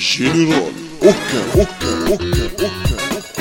جنرال اوكا اوكا اوكا اوكا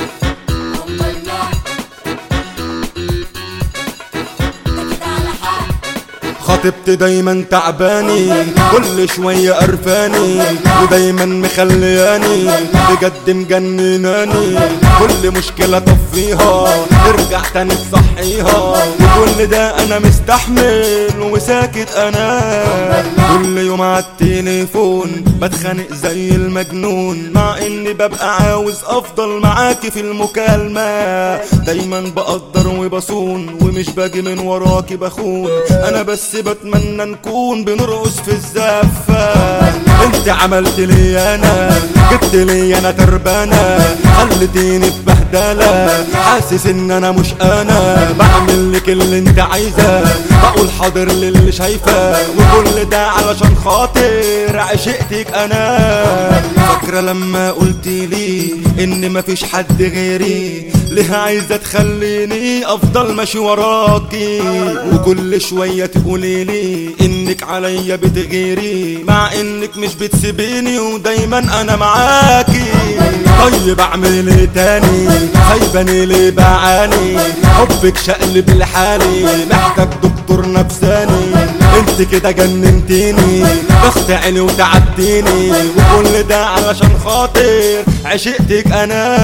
خطيبتي دايما تعباني كل شوية قرفاني ودايما مخلياني بجد مجنناني كل مشكلة طفيها ترجع تاني تصحيها وكل ده انا مستحمل وساكت انا كل يوم على التليفون بتخانق زي المجنون مع اني ببقى عاوز افضل معاكي في المكالمة دايما بقدر وبصون ومش باجي من وراكي بخون انا بس بتمنى نكون بنرقص في الزفة انت عملت لي انا جبت لي انا تربانة خلتيني في بهدلة حاسس ان انا مش انا بعمل لك اللي انت عايزة بقول حاضر للي شايفة وكل ده علشان خاطر عشقتك انا فاكرة لما قلت لي ان مفيش حد غيري ليه عايزة تخليني افضل ماشي وراكي وكل شوية تقولي لي انك عليا بتغيري مع انك مش بتسيبيني ودايما انا معاكي طيب اعمل ايه تاني سايباني ليه بعاني حبك شقلب لحالي محتاج دكتور نفساني انت كده جننتيني ضغط عيني وتعبتيني وكل ده علشان خاطر عشقتك انا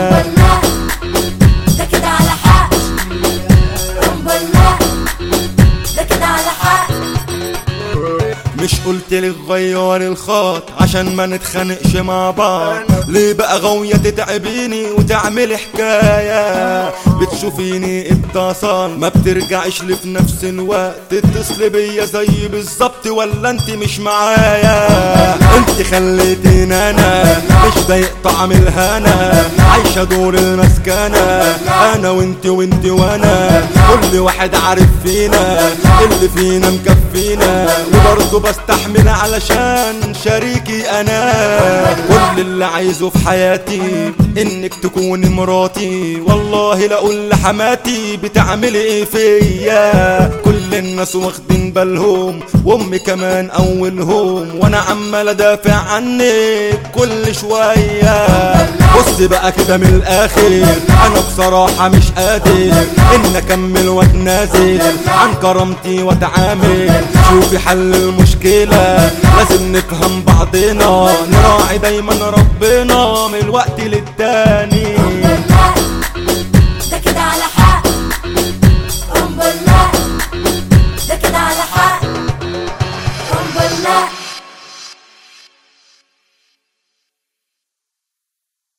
ده كده على حق بالله ده كده على حق مش قلت لك غير الخط عشان ما نتخانقش مع بعض ليه بقى غاوية تتعبيني وتعملي حكاية بتشوفيني اتصال ما بترجعش لي في نفس الوقت تتصلي بيا زي بالظبط ولا انت مش معايا انت خليتيني انا مش ضايق طعم الهنا عايشة دور المسكنة انا وانت وانت وانا كل واحد عارف فينا اللي فينا مكفينا وبرضه بستحمل علشان شريكي انا كل اللي عايزه في حياتي انك تكوني مراتي والله لا اقول لحماتي بتعملي ايه فيا كل الناس واخدين بالهم وامي كمان اولهم وانا عمال ادافع عنك كل شويه بص بقى كده من الاخر انا بصراحه مش قادر ان اكمل واتنازل عن كرامتي واتعامل شوفي حل المشكله لازم نفهم بعضنا نراعي دايما ربنا من الوقت للتاني ده كده على حق بالله ده كده على حق بالله